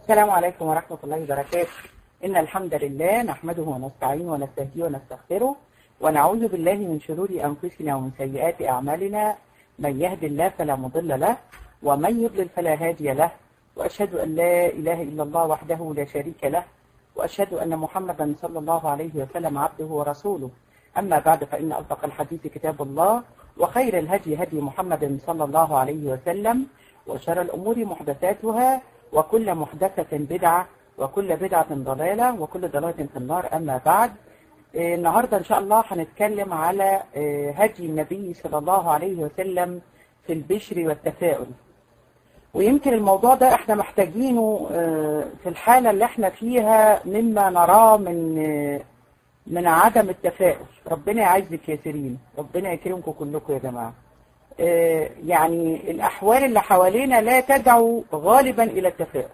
السلام عليكم ورحمة الله وبركاته إن الحمد لله نحمده ونستعينه ونستهديه ونستغفره ونعوذ بالله من شرور أنفسنا ومن سيئات أعمالنا من يهد الله فلا مضل له ومن يضلل فلا هادي له وأشهد أن لا إله إلا الله وحده لا شريك له وأشهد أن محمدا صلى الله عليه وسلم عبده ورسوله أما بعد فإن أصدق الحديث كتاب الله وخير الهدي هدي محمد صلى الله عليه وسلم وشر الأمور محدثاتها وكل محدثة بدعة وكل بدعة ضلالة وكل ضلالة في النار أما بعد آه، النهاردة إن شاء الله هنتكلم على آه، هدي النبي صلى الله عليه وسلم في البشر والتفاؤل ويمكن الموضوع ده احنا محتاجينه آه، في الحالة اللي احنا فيها مما نراه من آه، من عدم التفاؤل ربنا يعزك يا سيرين ربنا يكرمكم كلكم يا جماعة آه، يعني الأحوال اللي حوالينا لا تدعو غالبا إلى التفاؤل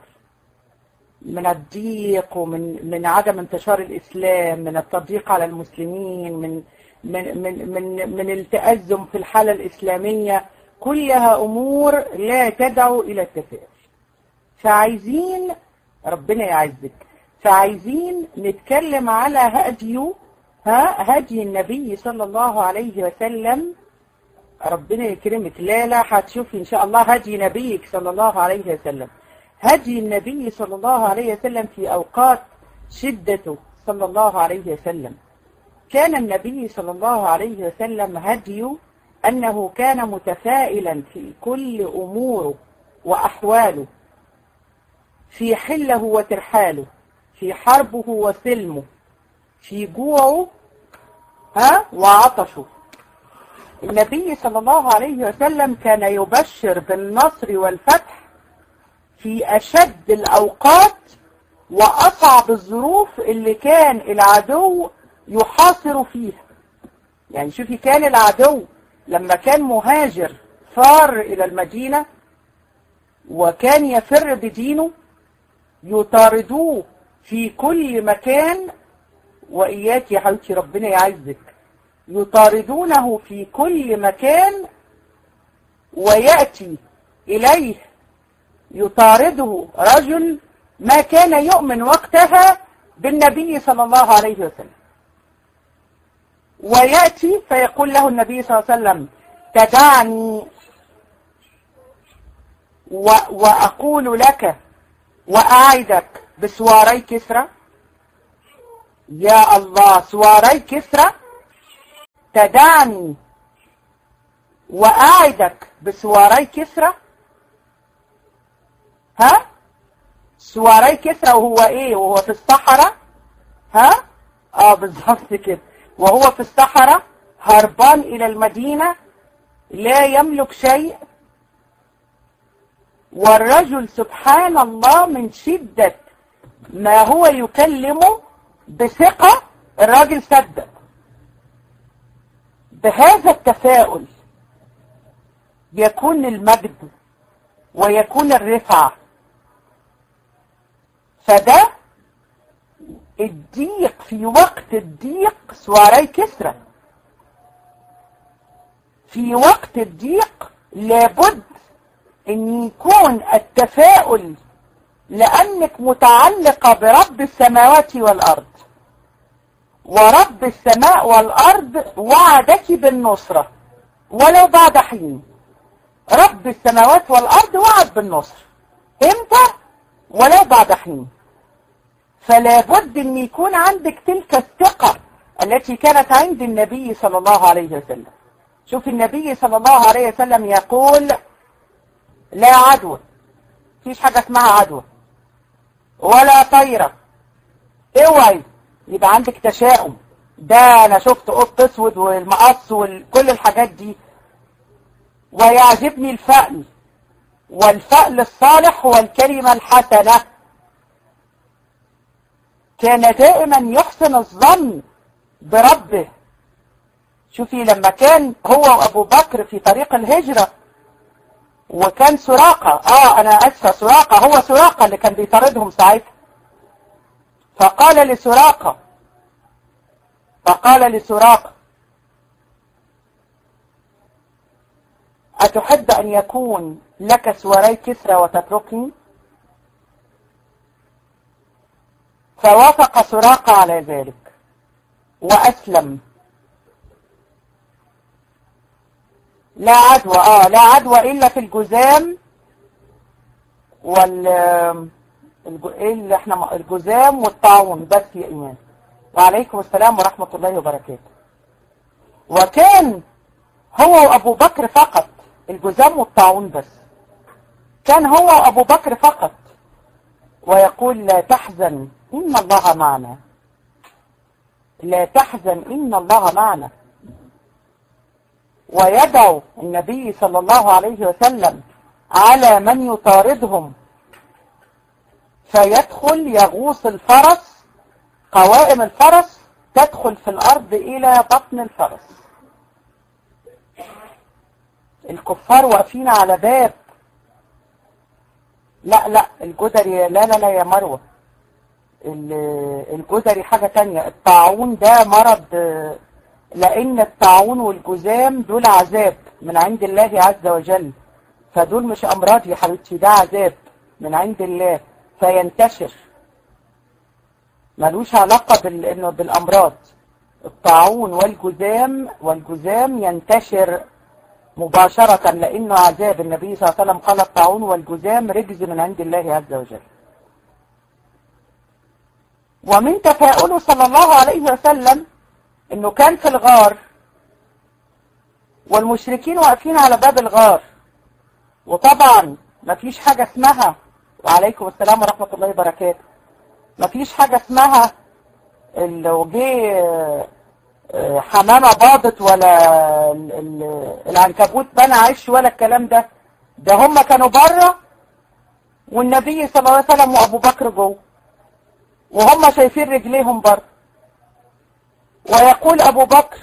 من الضيق ومن من عدم انتشار الإسلام من التضييق على المسلمين من من من من, من التأزم في الحالة الإسلامية كلها أمور لا تدعو إلى التفاؤل فعايزين ربنا يعزك فعايزين نتكلم على هديه ها هدي النبي صلى الله عليه وسلم ربنا يكرمك لا لا هتشوفي إن شاء الله هدي نبيك صلى الله عليه وسلم هدي النبي صلى الله عليه وسلم في أوقات شدته صلى الله عليه وسلم كان النبي صلى الله عليه وسلم هديه أنه كان متفائلا في كل أموره وأحواله في حله وترحاله في حربه وسلمه في جوعه ها وعطشه النبي صلى الله عليه وسلم كان يبشر بالنصر والفتح في أشد الأوقات وأصعب الظروف اللي كان العدو يحاصر فيها يعني شوفي كان العدو لما كان مهاجر فار إلى المدينة وكان يفر بدينه يطاردوه في كل مكان وإياك يا حبيبتي ربنا يعزك يطاردونه في كل مكان ويأتي إليه يطارده رجل ما كان يؤمن وقتها بالنبي صلى الله عليه وسلم ويأتي فيقول له النبي صلى الله عليه وسلم تدعني و وأقول لك وأعدك بسواري كسرى يا الله سواري كسرى تدعني وأعدك بسواري كسرى ها سواري كسرى وهو ايه وهو في الصحراء ها اه بالظبط كده وهو في الصحراء هربان الى المدينة لا يملك شيء والرجل سبحان الله من شدة ما هو يكلمه بثقة الراجل صدق بهذا التفاؤل يكون المجد ويكون الرفعة فده الضيق في وقت الضيق سواري كسرى في وقت الضيق لابد ان يكون التفاؤل لانك متعلقة برب السماوات والارض ورب السماء والارض وعدك بالنصرة ولو بعد حين رب السماوات والارض وعد بالنصر امتى ولو بعد حين فلا بد ان يكون عندك تلك الثقة التي كانت عند النبي صلى الله عليه وسلم شوف النبي صلى الله عليه وسلم يقول لا عدوى فيش حاجة اسمها عدوى ولا طيرة اوعي يبقى عندك تشاؤم ده انا شفت قط اسود والمقص وكل الحاجات دي ويعجبني الفأل والفأل الصالح هو الكلمة الحسنة كان دائما يحسن الظن بربه شوفي لما كان هو وابو بكر في طريق الهجرة وكان سراقة اه انا اسفة سراقة هو سراقة اللي كان بيطاردهم ساعتها فقال لسراقة فقال لسراقة أتحب أن يكون لك سواري كسرى وتتركني فوافق سراقة على ذلك وأسلم لا عدوى اه لا عدوى إلا في الجزام وال الج- إيه اللي احنا الجزام والطاعون بس يا إيمان وعليكم السلام ورحمة الله وبركاته وكان هو وأبو بكر فقط الجزام والطاعون بس كان هو وأبو بكر فقط ويقول لا تحزن إن الله معنا لا تحزن إن الله معنا ويدعو النبي صلى الله عليه وسلم على من يطاردهم فيدخل يغوص الفرس قوائم الفرس تدخل في الأرض إلى بطن الفرس الكفار واقفين على باب لا لا الجدري لا لا لا يا مروة ال- الجدري حاجة تانية الطاعون ده مرض آه، لأن الطاعون والجزام دول عذاب من عند الله عز وجل فدول مش أمراض يا حبيبتي ده عذاب من عند الله فينتشر ملوش علاقة بال... إنه بالأمراض الطاعون والجزام والجزام ينتشر مباشرة لأنه عذاب النبي صلى الله عليه وسلم قال الطاعون والجزام رجز من عند الله عز وجل ومن تفاؤله صلى الله عليه وسلم انه كان في الغار والمشركين واقفين على باب الغار وطبعا مفيش حاجة اسمها وعليكم السلام ورحمة الله وبركاته مفيش حاجة اسمها لو جه آه، حمامة باضت ولا ال- ال- العنكبوت بنى عش ولا الكلام ده ده هم كانوا بره والنبي صلى الله عليه وسلم وابو بكر جوه وهم شايفين رجليهم بره ويقول ابو بكر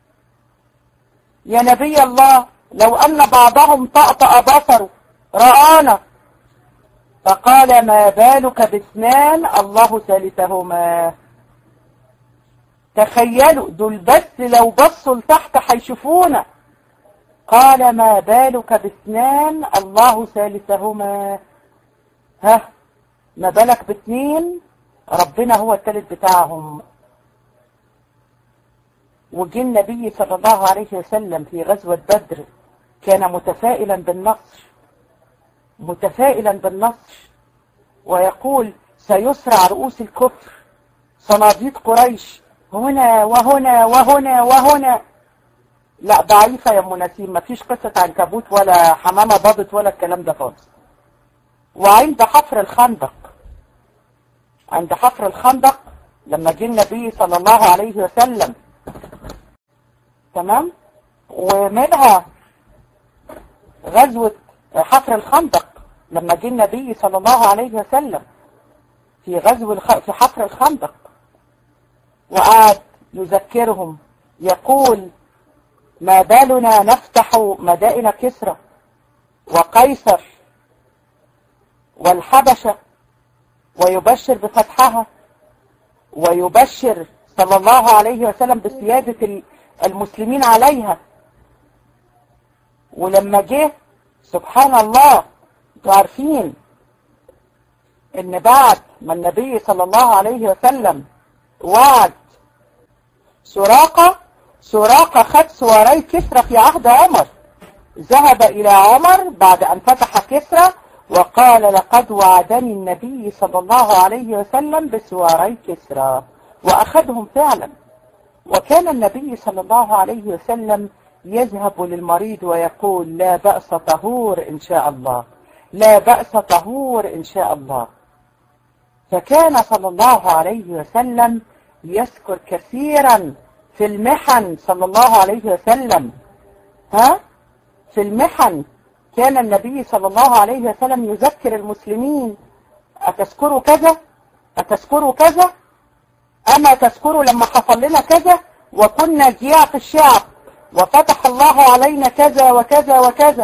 يا نبي الله لو ان بعضهم طأطأ بصره رآنا فقال ما بالك باثنان الله ثالثهما تخيلوا دول بس لو بصوا لتحت هيشوفونا قال ما بالك باثنان الله ثالثهما ها ما بالك باثنين ربنا هو الثالث بتاعهم وجه النبي صلى الله عليه وسلم في غزوة بدر كان متفائلا بالنصر متفائلا بالنصر ويقول سيسرع رؤوس الكفر صناديد قريش هنا وهنا وهنا وهنا لا ضعيفة يا ام نسيم مفيش قصة عنكبوت ولا حمامة باضت ولا الكلام ده خالص وعند حفر الخندق عند حفر الخندق لما جه النبي صلى الله عليه وسلم تمام ومنها غزوة حفر الخندق لما جه النبي صلى الله عليه وسلم في غزو الخ... في حفر الخندق وقعد يذكرهم يقول ما بالنا نفتح مدائن كسرى وقيصر والحبشة ويبشر بفتحها ويبشر صلى الله عليه وسلم بسيادة المسلمين عليها ولما جه سبحان الله انتوا عارفين ان بعد ما النبي صلى الله عليه وسلم وعد سراقة سراقة خد سواري كسرى في عهد عمر ذهب إلى عمر بعد أن فتح كسرى وقال لقد وعدني النبي صلى الله عليه وسلم بسواري كسرى وأخذهم فعلا وكان النبي صلى الله عليه وسلم يذهب للمريض ويقول لا بأس طهور إن شاء الله لا بأس طهور إن شاء الله فكان صلى الله عليه وسلم يذكر كثيرا في المحن صلى الله عليه وسلم ها في المحن كان النبي صلى الله عليه وسلم يذكر المسلمين أتذكروا كذا أتذكروا كذا أما تذكروا لما حصل لنا كذا وكنا جياع في الشعب وفتح الله علينا كذا وكذا وكذا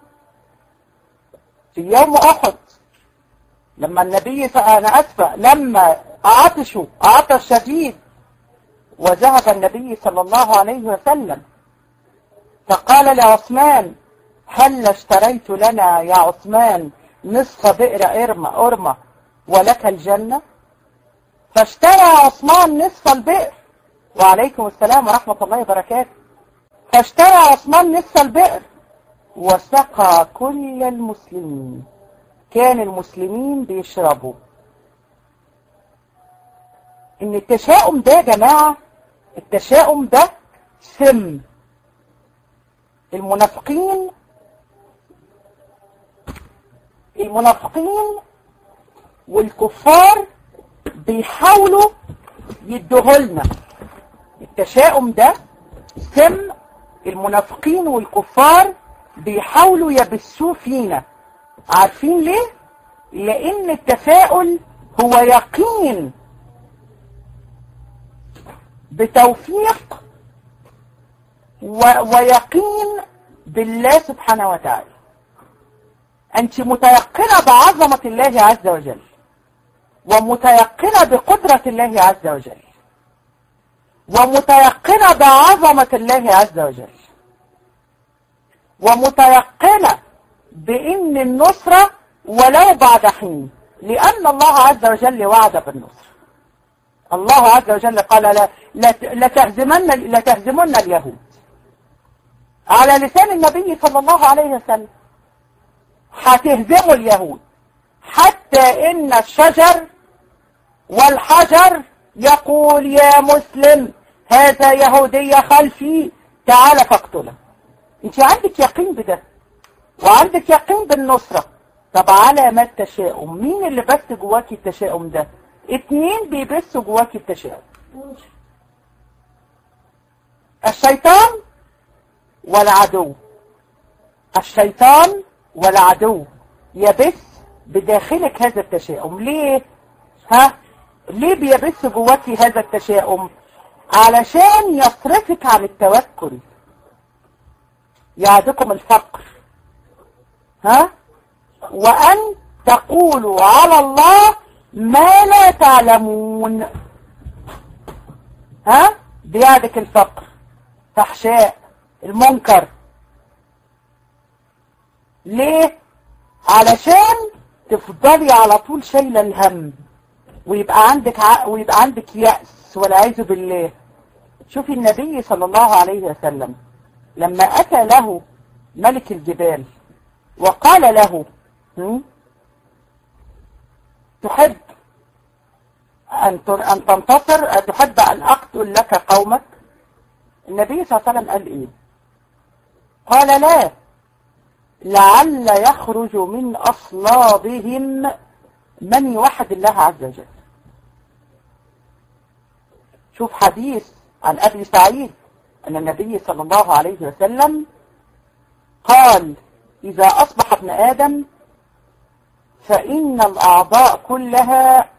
في يوم أحد لما النبي أنا أسفة لما عطشوا عطش شديد وذهب النبي صلى الله عليه وسلم فقال لعثمان هل اشتريت لنا يا عثمان نصف بئر إرمة أرمة ولك الجنة فاشترى عثمان نصف البئر وعليكم السلام ورحمة الله وبركاته فاشترى عثمان نصف البئر وسقى كل المسلمين كان المسلمين بيشربوا ان التشاؤم ده يا جماعة التشاؤم ده سم المنافقين المنافقين والكفار بيحاولوا يدوهولنا التشاؤم ده سم المنافقين والكفار بيحاولوا يبثوه فينا عارفين ليه؟ لأن التفاؤل هو يقين بتوفيق و... ويقين بالله سبحانه وتعالى أنت متيقنة بعظمة الله عز وجل ومتيقنة بقدرة الله عز وجل ومتيقنة بعظمة الله عز وجل ومتيقنة بإن النصرة ولو بعد حين لأن الله عز وجل وعد بالنصر الله عز وجل قال لا لتهزمن لتهزمن اليهود على لسان النبي صلى الله عليه وسلم هتهزموا اليهود حتى إن الشجر والحجر يقول يا مسلم هذا يهودي خلفي تعال فاقتله انت عندك يقين بده وعندك يقين بالنصرة طب على ما التشاؤم مين اللي بث جواكي التشاؤم ده اتنين بيبثوا جواكي التشاؤم الشيطان والعدو الشيطان والعدو يبث بداخلك هذا التشاؤم ليه ها ليه بيبث جواكي هذا التشاؤم علشان يصرفك عن التوكل يعدكم الفقر ها وأن تقولوا على الله ما لا تعلمون ها بيعدك الفقر فحشاء المنكر ليه علشان تفضلي على طول شايله الهم ويبقى عندك ع... ويبقى عندك يأس والعياذ بالله شوفي النبي صلى الله عليه وسلم لما أتى له ملك الجبال وقال له تحب أن أن تنتصر تحب أن أقتل لك قومك النبي صلى الله عليه وسلم قال إيه قال لا لعل يخرج من أصلابهم من يوحد الله عز وجل شوف حديث عن أبي سعيد أن النبي صلى الله عليه وسلم قال إذا أصبح ابن آدم فإن الأعضاء كلها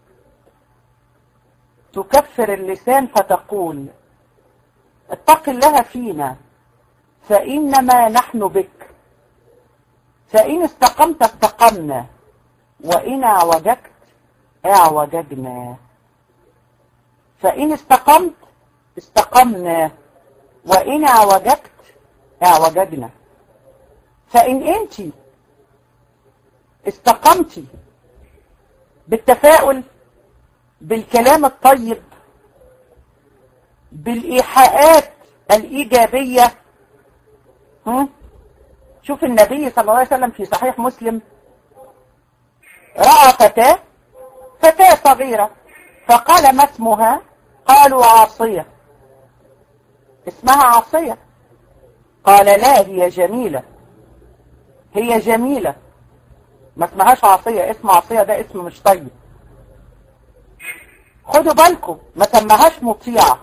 تكفر اللسان فتقول اتق الله فينا فإنما نحن بك فإن استقمت استقمنا وإن اعوججت اعوججنا فإن استقمت استقمنا وإن اعوججت اعوججنا فإن أنت استقمتي بالتفاؤل بالكلام الطيب بالإيحاءات الإيجابية هم؟ شوف النبي صلى الله عليه وسلم في صحيح مسلم رأى فتاة فتاة صغيرة فقال ما اسمها قالوا عاصية اسمها عاصية قال لا هي جميلة هي جميلة ما اسمهاش عاصية اسم عاصية ده اسم مش طيب خدوا بالكم ما سمهاش مطيعة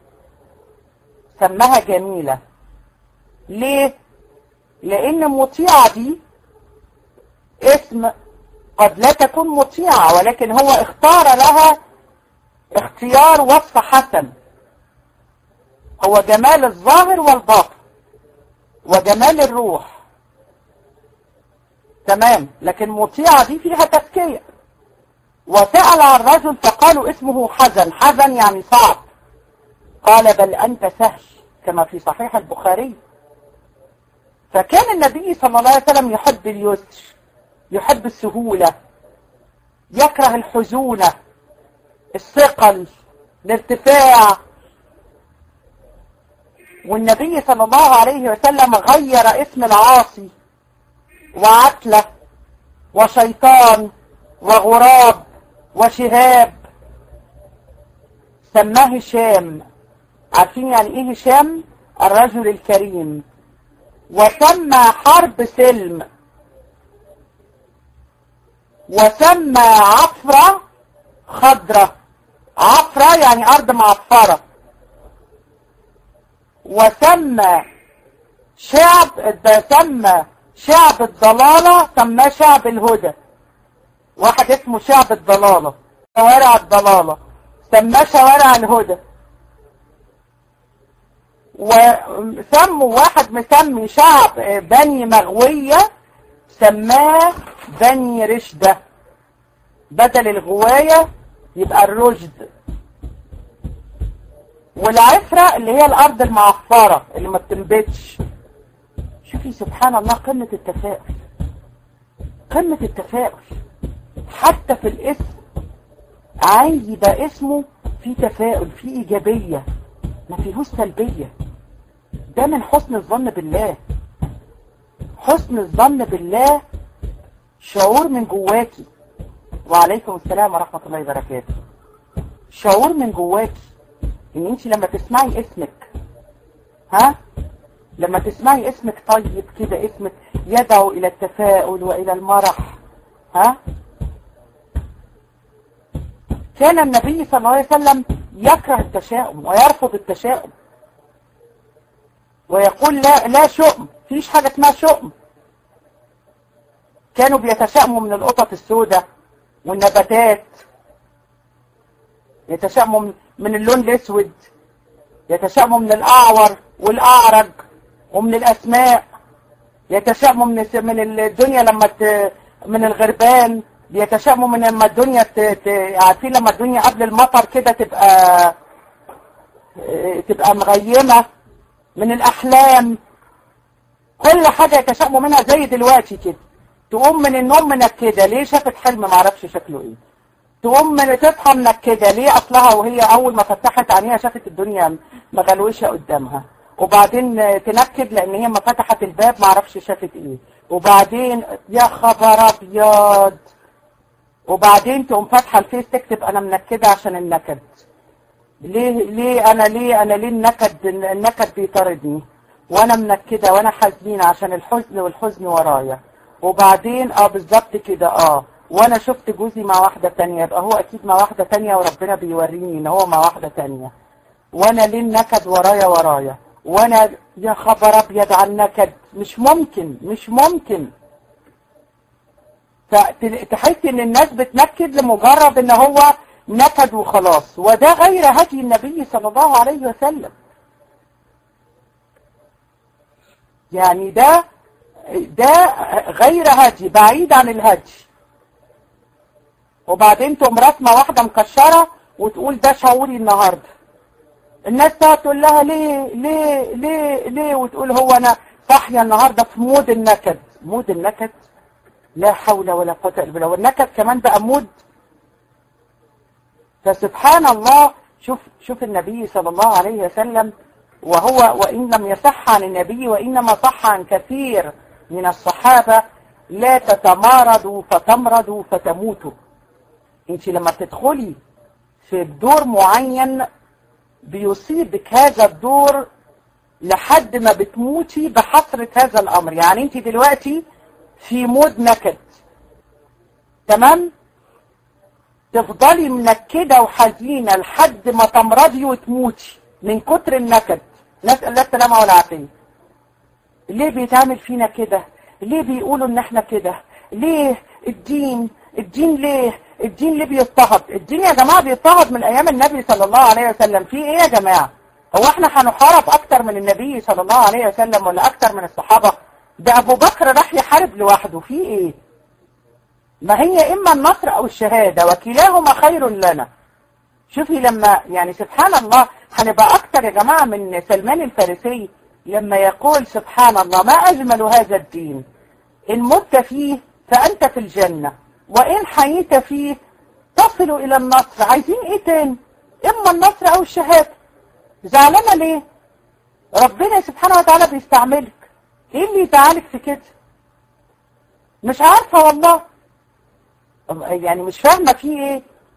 سمها جميلة ليه لان مطيعة دي اسم قد لا تكون مطيعة ولكن هو اختار لها اختيار وصف حسن هو جمال الظاهر والباطن وجمال الروح تمام لكن مطيعة دي فيها تزكية وسأل عن رجل فقالوا اسمه حزن حزن يعني صعب قال بل أنت سهل كما في صحيح البخاري فكان النبي صلى الله عليه وسلم يحب اليسر يحب السهولة يكره الحزونة الثقل الارتفاع والنبي صلى الله عليه وسلم غير اسم العاصي وعتلة وشيطان وغراب وشهاب سماه هشام عارفين يعني ايه هشام الرجل الكريم وسمى حرب سلم وسمى عفرة خضرة عفرة يعني أرض معفرة وسمى شعب سمى شعب الضلالة سماه شعب الهدى واحد اسمه شعب الضلالة شوارع الضلالة سماه شوارع الهدى وسموا واحد مسمي شعب بني مغوية سماه بني رشدة بدل الغواية يبقى الرشد والعفرة اللي هي الأرض المعفرة اللي ما بتنبتش شوفي سبحان الله قمة التفاؤل قمة التفاؤل حتى في الاسم عايز يبقى اسمه في تفاؤل في إيجابية ما فيهوش سلبية ده من حسن الظن بالله حسن الظن بالله شعور من جواكي وعليكم السلام ورحمة الله وبركاته شعور من جواكي ان انت لما تسمعي اسمك ها لما تسمعي اسمك طيب كده اسمك يدعو الى التفاؤل والى المرح ها كان النبي صلى الله عليه وسلم يكره التشاؤم ويرفض التشاؤم ويقول لا لا شؤم فيش حاجة اسمها شؤم كانوا بيتشائموا من القطط السوداء والنباتات يتشائموا من اللون الاسود يتشائموا من الاعور والاعرج ومن الاسماء يتشائموا من من الدنيا لما ت... من الغربان بيتشائموا من لما الدنيا ت... ت... عارفين لما الدنيا قبل المطر كده تبقى تبقى مغيمة من الأحلام كل حاجة يتشائموا منها زي دلوقتي كده تقوم من النوم منكدة ليه شافت حلم معرفش شكله ايه تقوم من تصحى منكدة ليه أصلها وهي أول ما فتحت عينيها شافت الدنيا مغلوشة قدامها وبعدين تنكد لأن هي ما فتحت الباب معرفش شافت ايه وبعدين يا خبر أبيض وبعدين تقوم فاتحة الفيس تكتب أنا منكدة عشان النكد ليه ليه أنا ليه أنا ليه النكد النكد بيطاردني وأنا منكدة وأنا حزينة عشان الحزن والحزن ورايا وبعدين اه بالظبط كده اه وانا شفت جوزي مع واحدة تانية يبقى هو اكيد مع واحدة تانية وربنا بيوريني ان هو مع واحدة تانية وانا ليه النكد ورايا ورايا وانا يا خبر ابيض على النكد مش ممكن مش ممكن فتحس ان الناس بتنكد لمجرد ان هو نكد وخلاص وده غير هدي النبي صلى الله عليه وسلم يعني ده ده غير هدي بعيد عن الهدي وبعدين تقوم رسمه واحده مكشره وتقول ده شعوري النهارده الناس تقعد تقول لها ليه ليه ليه ليه وتقول هو انا صاحيه النهارده في مود النكد مود النكد لا حول ولا قوه الا بالله والنكد كمان بقى مود فسبحان الله شوف شوف النبي صلى الله عليه وسلم وهو وإن لم يصح عن النبي وإنما صح عن كثير من الصحابة لا تتمارضوا فتمرضوا فتموتوا انت لما تدخلي في دور معين بيصيبك هذا الدور لحد ما بتموتي بحسرة هذا الأمر يعني انت دلوقتي في مود نكد تمام تفضلي منكدة وحزينة لحد ما تمرضي وتموتي من كتر النكد نسأل الله السلامة والعافية ليه بيتعمل فينا كده ليه بيقولوا ان احنا كده ليه الدين الدين ليه الدين ليه بيضطهد الدين يا جماعة بيضطهد من ايام النبي صلى الله عليه وسلم في ايه يا جماعة هو احنا هنحارب اكتر من النبي صلى الله عليه وسلم ولا اكتر من الصحابة ده ابو بكر راح يحارب لوحده في ايه ما هي اما النصر او الشهادة وكلاهما خير لنا شوفي لما يعني سبحان الله هنبقى اكتر يا جماعة من سلمان الفارسي لما يقول سبحان الله ما اجمل هذا الدين ان مت فيه فانت في الجنة وان حييت فيه تصلوا الى النصر عايزين ايه تاني اما النصر او الشهادة زعلانة ليه ربنا سبحانه وتعالى بيستعملك ايه اللي يزعلك في كده مش عارفة والله يعني مش فاهمة في ايه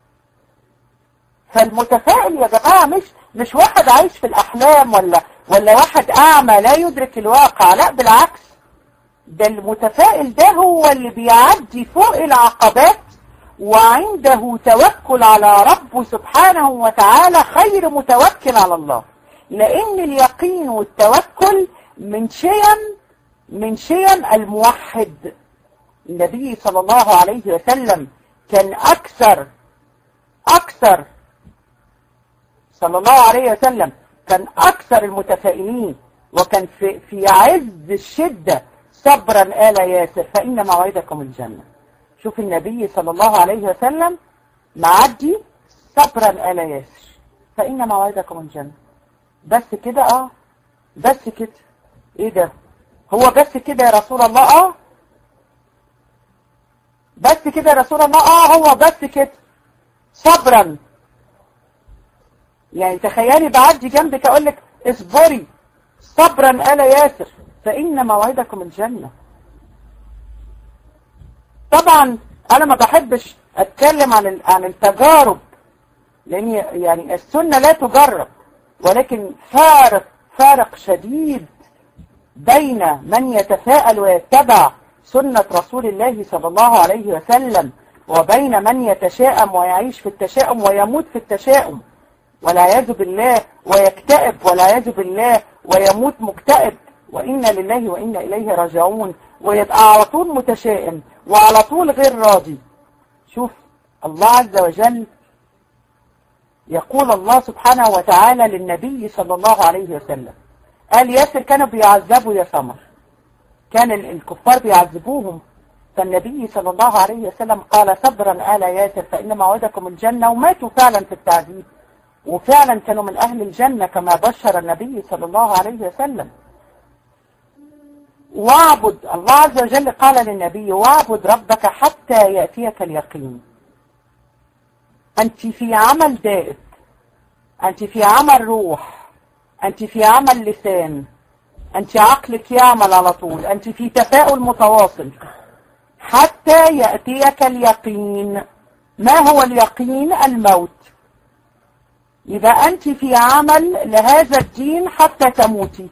فالمتفائل يا جماعة مش مش واحد عايش في الأحلام ولا ولا واحد أعمى لا يدرك الواقع لا بالعكس ده المتفائل ده هو اللي بيعدي فوق العقبات وعنده توكل على ربه سبحانه وتعالى خير متوكل على الله لأن اليقين والتوكل من شيم من شيم الموحد النبي صلى الله عليه وسلم كان أكثر أكثر صلى الله عليه وسلم كان أكثر المتفائلين وكان في, في عز الشدة صبرا آل ياسر فإن موعدكم الجنة شوف النبي صلى الله عليه وسلم معدي صبرا آل ياسر فإن موعدكم الجنة بس كده اه بس كده ايه ده هو بس كده يا رسول الله اه بس كده يا رسول الله اه هو بس كده صبرا يعني تخيلي بعدي جنبك اقول لك اصبري صبرا آل ياسر فإن موعدكم الجنة طبعا انا ما بحبش اتكلم عن عن التجارب لان يعني السنة لا تجرب ولكن فارق فارق شديد بين من يتفاءل ويتبع سنة رسول الله صلى الله عليه وسلم وبين من يتشائم ويعيش في التشاؤم ويموت في التشاؤم والعياذ بالله ويكتئب والعياذ بالله ويموت مكتئب وإنا لله وإنا إليه راجعون ويبقى على طول متشائم وعلى طول غير راضي شوف الله عز وجل يقول الله سبحانه وتعالى للنبي صلى الله عليه وسلم قال ياسر كانوا بيعذبوا يا سمر كان الكفار بيعذبوهم فالنبي صلى الله عليه وسلم قال صبرا آل ياسر فإن موعدكم الجنة وماتوا فعلا في التعذيب وفعلا كانوا من أهل الجنة كما بشر النبي صلى الله عليه وسلم واعبد الله عز وجل قال للنبي واعبد ربك حتى يأتيك اليقين أنت في عمل دائب أنت في عمل روح أنت في عمل لسان أنت عقلك يعمل على طول أنت في تفاؤل متواصل حتى يأتيك اليقين ما هو اليقين الموت يبقى أنت في عمل لهذا الدين حتى تموتي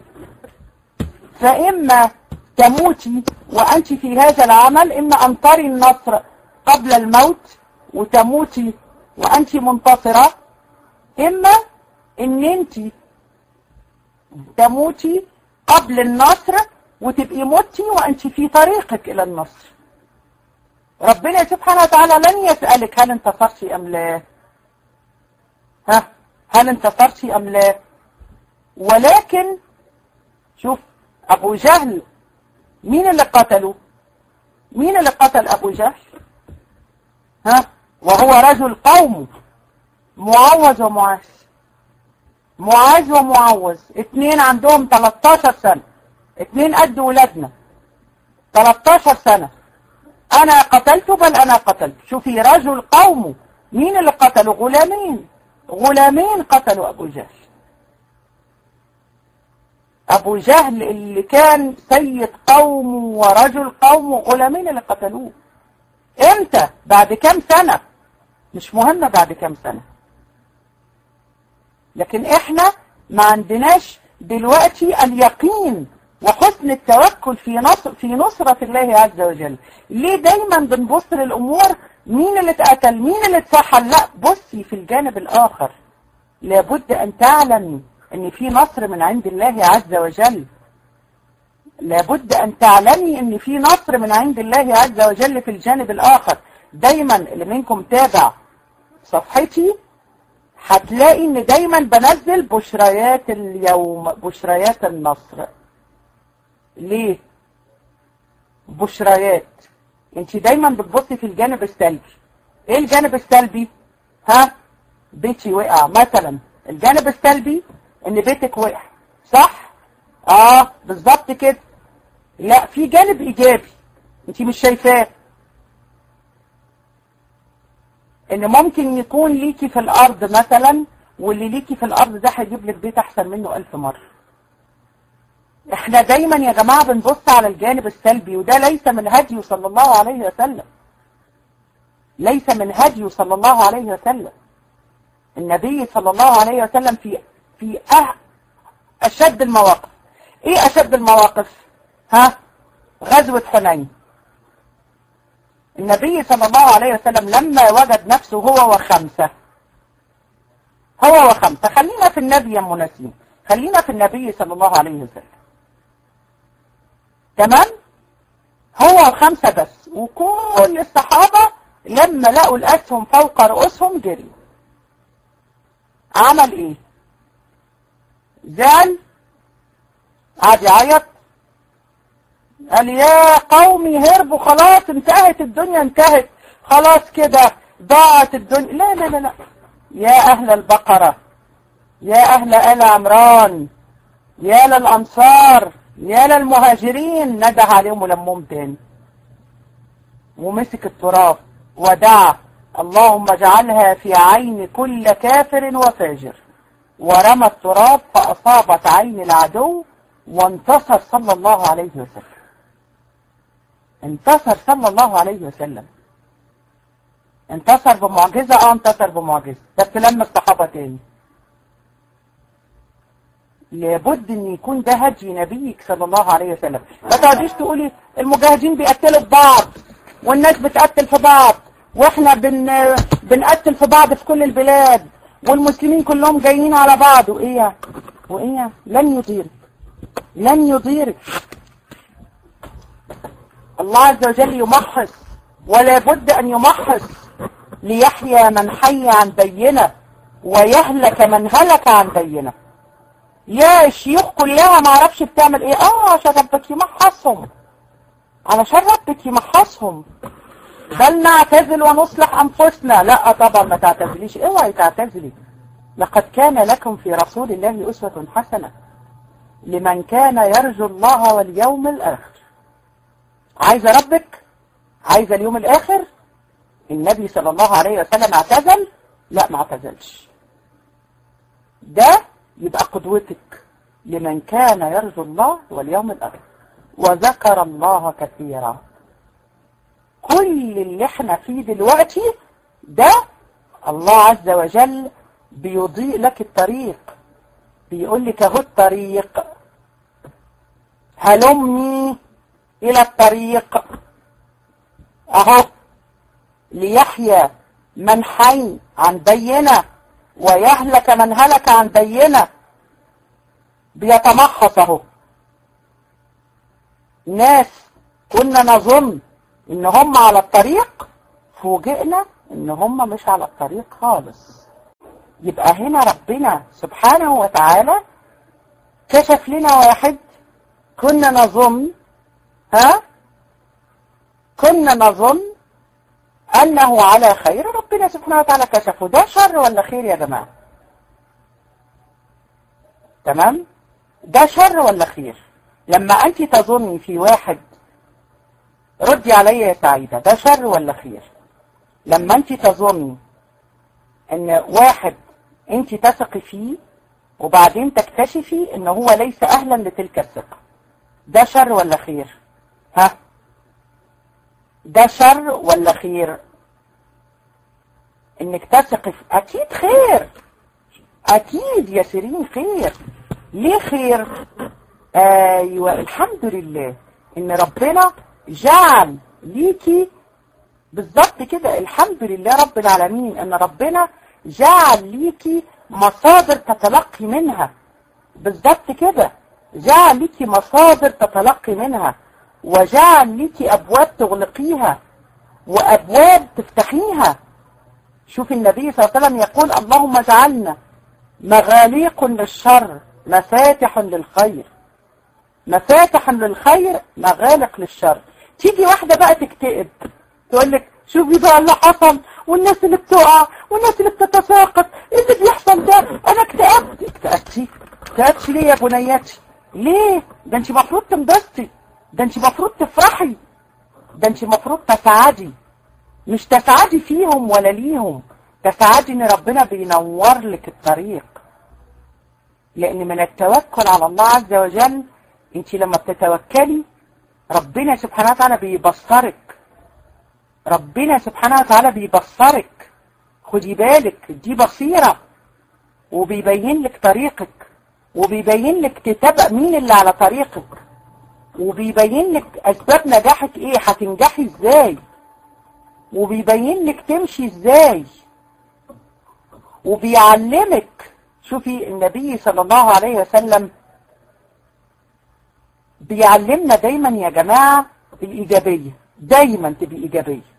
فإما تموتي وأنت في هذا العمل إما أن تري النصر قبل الموت وتموتي وأنت منتصرة إما إن أنت تموتي قبل النصر وتبقي متي وأنت في طريقك إلى النصر ربنا سبحانه وتعالى لن يسألك هل انتصرتي أم لا ها هل انتصرتي أم لا ولكن شوف أبو جهل مين اللي قتله مين اللي قتل أبو جهل ها وهو رجل قومه معوذ ومعاذ معاذ ومعوذ اتنين عندهم 13 سنة اتنين قد ولادنا 13 سنة انا قتلت بل انا قتلت شوفي رجل قومه مين اللي قتله غلامين غلامين قتلوا ابو جهل ابو جهل اللي كان سيد قومه ورجل قومه غلامين اللي قتلوه امتى بعد كام سنة مش مهمة بعد كام سنة لكن احنا ما عندناش دلوقتي اليقين وحسن التوكل في نصر في نصرة الله عز وجل ليه دايما بنبص للأمور مين اللي اتقتل مين اللي اتسحل لا بصي في الجانب الآخر لابد أن تعلمي أن في نصر من عند الله عز وجل لابد أن تعلمي أن في نصر من عند الله عز وجل في الجانب الآخر دايما اللي منكم تابع صفحتي هتلاقي ان دايما بنزل بشريات اليوم بشريات النصر ليه بشريات انت دايما بتبصي في الجانب السلبي ايه الجانب السلبي ها بيتي وقع مثلا الجانب السلبي ان بيتك وقع صح اه بالظبط كده لا في جانب ايجابي انت مش شايفاه ان ممكن يكون ليكي في الارض مثلا واللي ليكي في الارض ده هيجيب لك بيت احسن منه الف مرة احنا دايما يا جماعة بنبص على الجانب السلبي وده ليس من هديه صلى الله عليه وسلم ليس من هديه صلى الله عليه وسلم النبي صلى الله عليه وسلم في في أه أشد المواقف ايه أشد المواقف ها غزوة حنين النبي صلى الله عليه وسلم لما وجد نفسه هو وخمسة هو وخمسة خلينا في النبي يا مناسين خلينا في النبي صلى الله عليه وسلم تمام هو وخمسة بس وكل الصحابة لما لقوا الأسهم فوق رؤوسهم جري عمل ايه زعل قعد يعيط قال يا قومي هربوا خلاص انتهت الدنيا انتهت خلاص كده ضاعت الدنيا لا لا لا لا يا أهل البقرة يا أهل آل عمران يا للأنصار يا للمهاجرين ندى عليهم ولمهم تاني ومسك التراب ودعا اللهم اجعلها في عين كل كافر وفاجر ورمى التراب فأصابت عين العدو وانتصر صلى الله عليه وسلم انتصر صلى الله عليه وسلم انتصر بمعجزة اه انتصر بمعجزة بس لما الصحابة تاني لابد ان يكون ده هدي نبيك صلى الله عليه وسلم ما تقعديش تقولي المجاهدين بيقتلوا في بعض والناس بتقتل في بعض واحنا بن بنقتل في بعض في كل البلاد والمسلمين كلهم جايين على بعض وايه وايه لن يضيرك لن يضيرك الله عز وجل يمحص ولا بد ان يمحص ليحيى من حي عن بينه ويهلك من هلك عن بينه يا الشيوخ كلها ما اعرفش بتعمل ايه اه عشان ربك يمحصهم علشان ربك يمحصهم بل نعتزل ونصلح انفسنا لا طبعا ما تعتزليش اوعي تعتزلي لقد كان لكم في رسول الله اسوة حسنة لمن كان يرجو الله واليوم الاخر عايزة ربك عايزة اليوم الاخر النبي صلى الله عليه وسلم اعتزل لا ما اعتزلش ده يبقى قدوتك لمن كان يرجو الله واليوم الاخر وذكر الله كثيرا كل اللي احنا فيه دلوقتي ده الله عز وجل بيضيء لك الطريق بيقول لك اهو الطريق هلمني الى الطريق اهو ليحيى من حي عن بينه ويهلك من هلك عن بينه بيتمحص اهو ناس كنا نظن ان هم على الطريق فوجئنا ان هم مش على الطريق خالص يبقى هنا ربنا سبحانه وتعالى كشف لنا واحد كنا نظن ها كنا نظن انه على خير ربنا سبحانه وتعالى كشفه ده شر ولا خير يا جماعة تمام ده شر ولا خير لما انت تظني في واحد ردي عليا يا سعيدة ده شر ولا خير لما انت تظني ان واحد انت تثقي فيه وبعدين تكتشفي ان هو ليس اهلا لتلك الثقة ده شر ولا خير ها ده شر ولا خير انك تثقي في اكيد خير اكيد يا سيرين خير ليه خير ايوه الحمد لله ان ربنا جعل ليكي بالظبط كده الحمد لله رب العالمين ان ربنا جعل ليكي مصادر تتلقي منها بالظبط كده جعل ليكي مصادر تتلقي منها وجعل ليكي ابواب تغلقيها وابواب تفتحيها شوف النبي صلى الله عليه وسلم يقول اللهم اجعلنا مغاليق للشر مفاتح للخير مفاتح للخير مغالق للشر تيجي واحدة بقى تكتئب تقول لك شوفي بقى اللي حصل والناس اللي بتقع والناس اللي بتتساقط ايه اللي بيحصل ده انا اكتئبت اكتئبتي اكتئبتي ليه يا بنياتي ليه ده انت المفروض تنبسطي ده انت المفروض تفرحي ده انت المفروض تسعدي مش تسعدي فيهم ولا ليهم تسعدي ان ربنا بينور لك الطريق لان من التوكل على الله عز وجل انت لما بتتوكلي ربنا سبحانه وتعالى بيبصرك ربنا سبحانه وتعالى بيبصرك خدي بالك دي بصيرة وبيبين لك طريقك وبيبين لك تتابع مين اللي على طريقك وبيبين لك اسباب نجاحك ايه هتنجحي ازاي وبيبين لك تمشي ازاي وبيعلمك شوفي النبي صلى الله عليه وسلم بيعلمنا دايما يا جماعة الإيجابية دايما تبقى إيجابية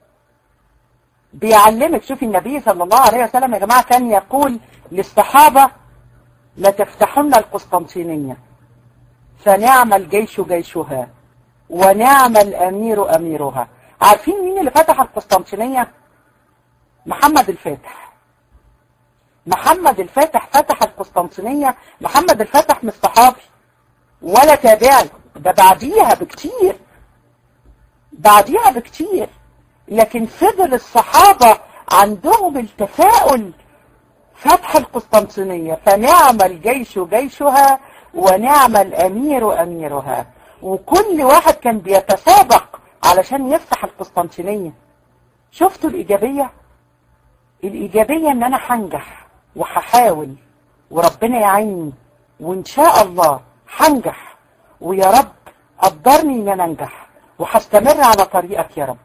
بيعلمك شوفي النبي صلى الله عليه وسلم يا جماعة كان يقول للصحابة لتفتحن القسطنطينية فنعم الجيش جيشها ونعم الأمير أميرها عارفين مين اللي فتح القسطنطينية محمد الفاتح محمد الفاتح فتح القسطنطينية محمد الفاتح مش صحابي ولا تابعي ده بعديها بكتير بعديها بكتير لكن فضل الصحابة عندهم التفاؤل فتح القسطنطينية فنعم الجيش جيشها ونعم الأمير أميرها وكل واحد كان بيتسابق علشان يفتح القسطنطينية شفتوا الإيجابية؟ الإيجابية إن أنا هنجح وهحاول وربنا يعيني وإن شاء الله هنجح ويا رب قدرني إن أنا أنجح وهستمر على طريقك يا رب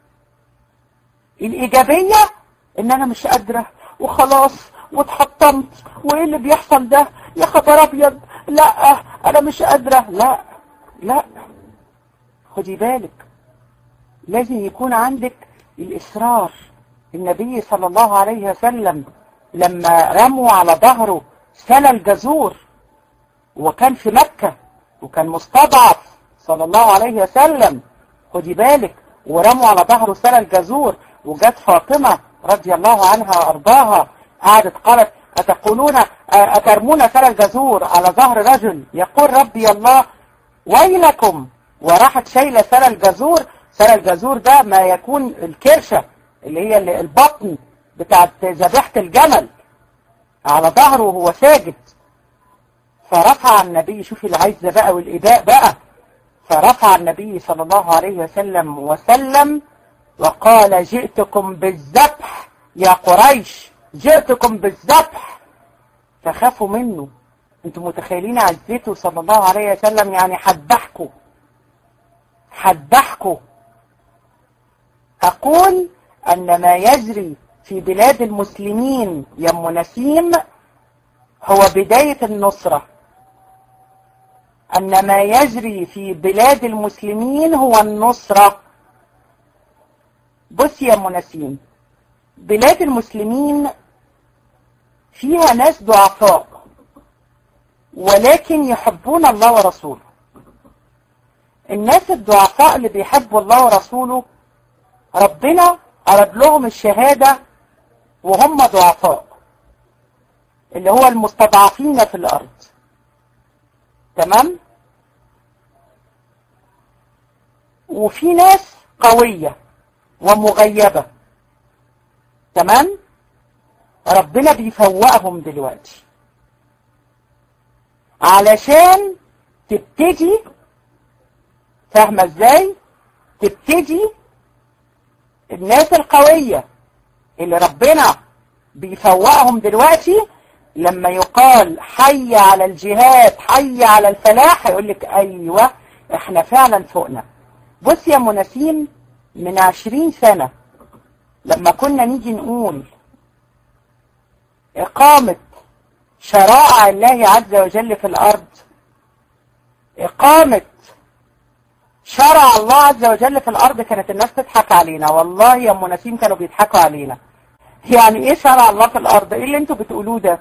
الإيجابية إن أنا مش قادرة وخلاص واتحطمت وإيه اللي بيحصل ده يا خبر أبيض لا أنا مش قادرة لا لا خدي بالك لازم يكون عندك الإصرار النبي صلى الله عليه وسلم لما رموا على ظهره سنة الجزور وكان في مكة وكان مستضعف صلى الله عليه وسلم خدي بالك ورموا على ظهره سنة الجزور وجت فاطمة رضي الله عنها وأرضاها قعدت قالت أتقولون أترمون سنة الجزور على ظهر رجل يقول ربي الله ويلكم وراحت شايلة سنة الجزور سنة الجزور ده ما يكون الكرشة اللي هي البطن بتاعت ذبيحة الجمل على ظهره وهو ساجد فرفع النبي شوفي العزة بقى والإداء بقى فرفع النبي صلى الله عليه وسلم وسلم وقال جئتكم بالذبح يا قريش جئتكم بالذبح فخافوا منه انتم متخيلين عزته صلى الله عليه وسلم يعني حدحكوا حدحكوا أقول أن ما يجري في بلاد المسلمين يم نسيم هو بداية النصرة أن ما يجري في بلاد المسلمين هو النصرة بص يا منسين بلاد المسلمين فيها ناس ضعفاء ولكن يحبون الله ورسوله الناس الضعفاء اللي بيحبوا الله ورسوله ربنا أرد لهم الشهادة وهم ضعفاء اللي هو المستضعفين في الأرض تمام وفي ناس قوية ومغيبة تمام ربنا بيفوقهم دلوقتي علشان تبتدي فاهمة ازاي تبتدي الناس القوية اللي ربنا بيفوقهم دلوقتي لما يقال حي على الجهاد حي على الفلاح يقول لك ايوه احنا فعلا فوقنا بص يا مناسين من عشرين سنة لما كنا نيجي نقول إقامة شرائع الله عز وجل في الأرض إقامة شرع الله عز وجل في الأرض كانت الناس تضحك علينا والله يا أم نسيم كانوا بيضحكوا علينا يعني إيه شرع الله في الأرض إيه اللي أنتوا بتقولوه ده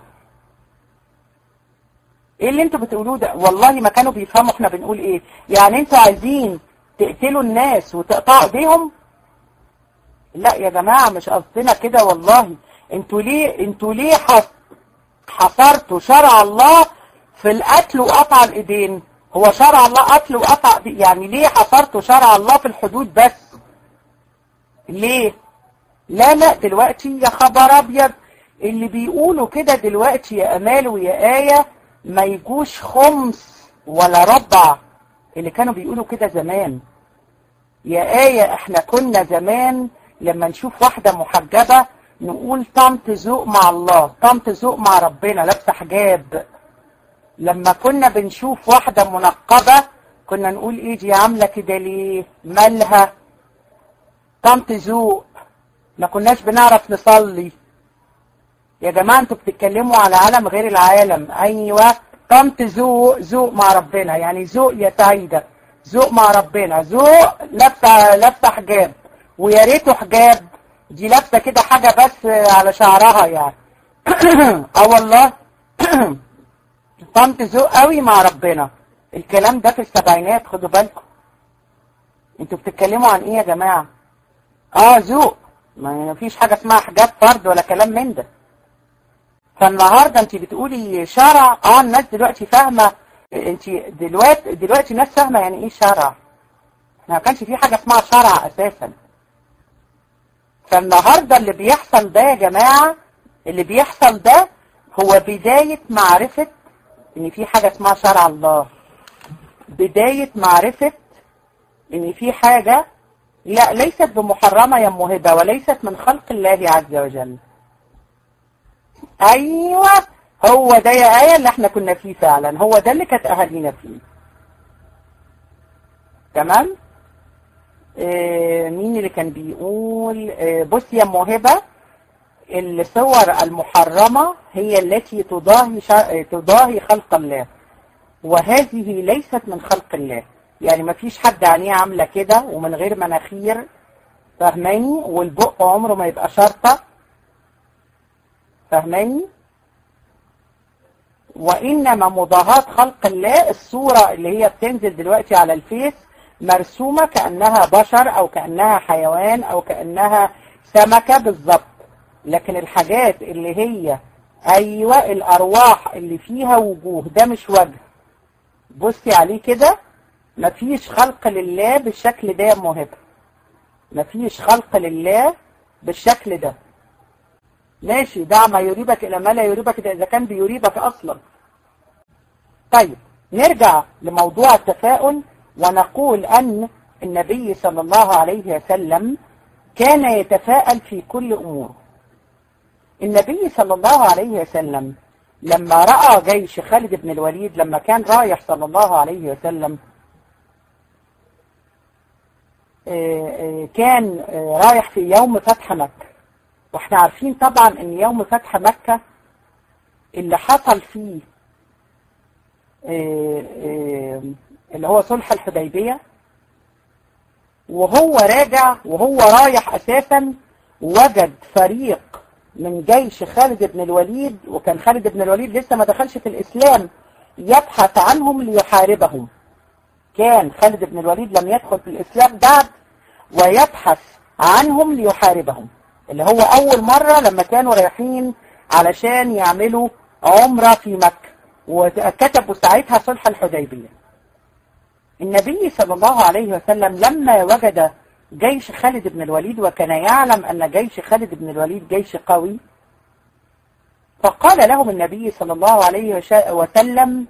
إيه اللي أنتوا بتقولوه ده والله ما كانوا بيفهموا إحنا بنقول إيه يعني أنتوا عايزين تقتلوا الناس وتقطعوا ايديهم لا يا جماعة مش قصدنا كده والله انتوا ليه انتوا ليه حصرتوا شرع الله في القتل وقطع الايدين هو شرع الله قتل وقطع يعني ليه حصرتوا شرع الله في الحدود بس ليه لا لا دلوقتي يا خبر ابيض اللي بيقولوا كده دلوقتي يا امال ويا ايه ما يجوش خمس ولا ربع اللي كانوا بيقولوا كده زمان يا آية احنا كنا زمان لما نشوف واحدة محجبة نقول طنط ذوق مع الله طنط ذوق مع ربنا لابسة حجاب لما كنا بنشوف واحدة منقبة كنا نقول ايه دي عاملة كده ليه مالها طنط ذوق ما كناش بنعرف نصلي يا جماعة انتوا بتتكلموا على عالم غير العالم ايوه طنط ذوق ذوق مع ربنا يعني ذوق يا سعيدة ذوق مع ربنا ذوق لابسه لابسه حجاب ويا ريته حجاب دي لابسه كده حاجه بس على شعرها يعني اه والله طنط ذوق قوي مع ربنا الكلام ده في السبعينات خدوا بالكم انتوا بتتكلموا عن ايه يا جماعه اه ذوق ما فيش حاجه اسمها حجاب فرد ولا كلام من ده فالنهارده انت بتقولي شرع اه الناس دلوقتي فاهمه انت دلوقتي دلوقتي الناس فاهمه يعني ايه شرع ما كانش في حاجه اسمها شرع اساسا فالنهارده اللي بيحصل ده يا جماعه اللي بيحصل ده هو بدايه معرفه ان في حاجه اسمها شرع الله بدايه معرفه ان في حاجه لا ليست بمحرمه يا موهبه وليست من خلق الله عز وجل ايوه هو ده يا آية اللي احنا كنا فيه فعلا هو ده اللي كانت أهالينا فيه تمام اه مين اللي كان بيقول اه بص يا موهبة الصور المحرمة هي التي تضاهي شا... تضاهي خلق الله وهذه ليست من خلق الله يعني ما فيش حد عينيه عاملة كده ومن غير مناخير فاهماني والبق عمره ما يبقى شرطة فاهماني وإنما مضاهاة خلق الله الصورة اللي هي بتنزل دلوقتي على الفيس مرسومة كأنها بشر أو كأنها حيوان أو كأنها سمكة بالظبط لكن الحاجات اللي هي أيوة الأرواح اللي فيها وجوه ده مش وجه بصي عليه كده مفيش خلق لله بالشكل ده يا موهبة مفيش خلق لله بالشكل ده ماشي دع ما يريبك إلى ما لا يريبك ده إذا كان بيريبك أصلا طيب نرجع لموضوع التفاؤل ونقول أن النبي صلى الله عليه وسلم كان يتفاءل في كل أموره النبي صلى الله عليه وسلم لما رأى جيش خالد بن الوليد لما كان رايح صلى الله عليه وسلم كان رايح في يوم فتح مكة واحنا عارفين طبعا ان يوم فتح مكة اللي حصل فيه اللي هو صلح الحديبية وهو راجع وهو رايح اساسا وجد فريق من جيش خالد بن الوليد وكان خالد بن الوليد لسه ما دخلش في الاسلام يبحث عنهم ليحاربهم كان خالد بن الوليد لم يدخل في الاسلام بعد ويبحث عنهم ليحاربهم اللي هو أول مرة لما كانوا رايحين علشان يعملوا عمرة في مكة وكتبوا ساعتها صلح الحديبية النبي صلى الله عليه وسلم لما وجد جيش خالد بن الوليد وكان يعلم أن جيش خالد بن الوليد جيش قوي فقال لهم النبي صلى الله عليه وسلم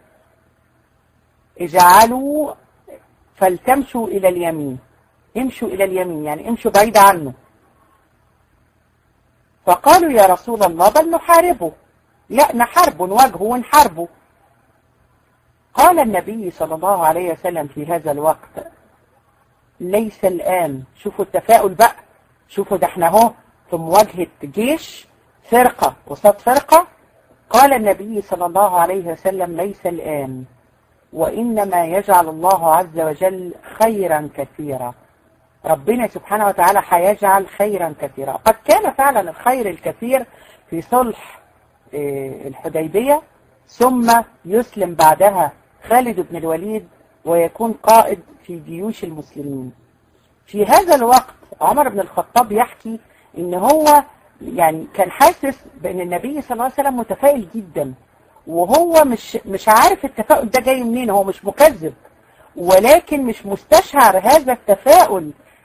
اجعلوا فلتمشوا إلى اليمين امشوا إلى اليمين يعني امشوا بعيد عنه فقالوا يا رسول الله بل نحاربه لا نحاربه نواجهه ونحاربه قال النبي صلى الله عليه وسلم في هذا الوقت ليس الآن شوفوا التفاؤل بقى شوفوا ده احنا اهو في مواجهة جيش فرقة قصاد فرقة قال النبي صلى الله عليه وسلم ليس الآن وإنما يجعل الله عز وجل خيرا كثيرا ربنا سبحانه وتعالى هيجعل خيرا كثيرا قد كان فعلا الخير الكثير في صلح الحديبية ثم يسلم بعدها خالد بن الوليد ويكون قائد في جيوش المسلمين في هذا الوقت عمر بن الخطاب يحكي ان هو يعني كان حاسس بان النبي صلى الله عليه وسلم متفائل جدا وهو مش مش عارف التفاؤل ده جاي منين هو مش مكذب ولكن مش مستشعر هذا التفاؤل